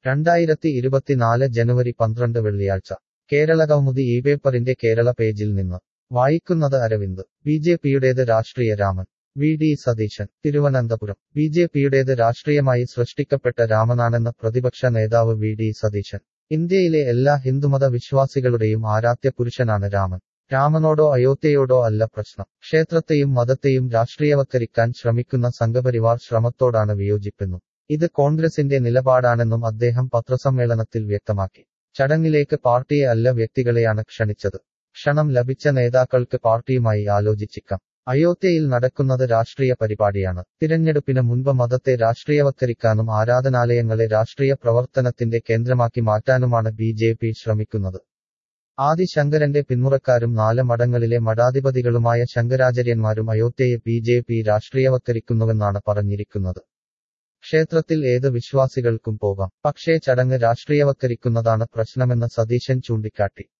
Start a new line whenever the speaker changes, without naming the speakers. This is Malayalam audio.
രണ്ടായിരത്തി ഇരുപത്തിനാല് ജനുവരി പന്ത്രണ്ട് വെള്ളിയാഴ്ച കേരള കൗമുദി ഈ പേപ്പറിന്റെ കേരള പേജിൽ നിന്ന് വായിക്കുന്നത് അരവിന്ദ് ബി ജെ പിയുടേത് രാഷ്ട്രീയ Raman V D Satheesan Thiruvananthapuram B J പിയുടേത് രാഷ്ട്രീയമായി സൃഷ്ടിക്കപ്പെട്ട രാമനാണെന്ന് പ്രതിപക്ഷ നേതാവ് വി ഡി സതീശൻ ഇന്ത്യയിലെ എല്ലാ ഹിന്ദുമത വിശ്വാസികളുടെയും ആരാധ്യ പുരുഷനാണ് രാമൻ രാമനോടോ അയോധ്യയോടോ അല്ല പ്രശ്നം ക്ഷേത്രത്തെയും മതത്തെയും രാഷ്ട്രീയവത്കരിക്കാൻ ശ്രമിക്കുന്ന സംഘപരിവാർ ശ്രമത്തോടാണ് വിയോജിപ്പെന്നും ഇത് കോൺഗ്രസിന്റെ നിലപാടാണെന്നും അദ്ദേഹം പത്രസമ്മേളനത്തിൽ വ്യക്തമാക്കി ചടങ്ങിലേക്ക് പാർട്ടിയെ അല്ല വ്യക്തികളെയാണ് ക്ഷണിച്ചത് ക്ഷണം ലഭിച്ച നേതാക്കൾക്ക് പാർട്ടിയുമായി ആലോചിച്ചിക്കാം അയോധ്യയിൽ നടക്കുന്നത് രാഷ്ട്രീയ പരിപാടിയാണ് തിരഞ്ഞെടുപ്പിന് മുൻപ് മതത്തെ രാഷ്ട്രീയവത്കരിക്കാനും ആരാധനാലയങ്ങളെ രാഷ്ട്രീയ പ്രവർത്തനത്തിന്റെ കേന്ദ്രമാക്കി മാറ്റാനുമാണ് ബി ജെ പി ശ്രമിക്കുന്നത് ആദിശങ്കരന്റെ പിന്മുറക്കാരും നാല് മഠങ്ങളിലെ മഠാധിപതികളുമായ ശങ്കരാചാര്യന്മാരും അയോധ്യയെ ബി ജെ പി രാഷ്ട്രീയവത്കരിക്കുന്നുവെന്നാണ് പറഞ്ഞിരിക്കുന്നത് ക്ഷേത്രത്തിൽ ഏത് വിശ്വാസികൾക്കും പോകാം പക്ഷേ ചടങ്ങ് രാഷ്ട്രീയവത്കരിക്കുന്നതാണ് പ്രശ്നമെന്ന് സതീശൻ ചൂണ്ടിക്കാട്ടി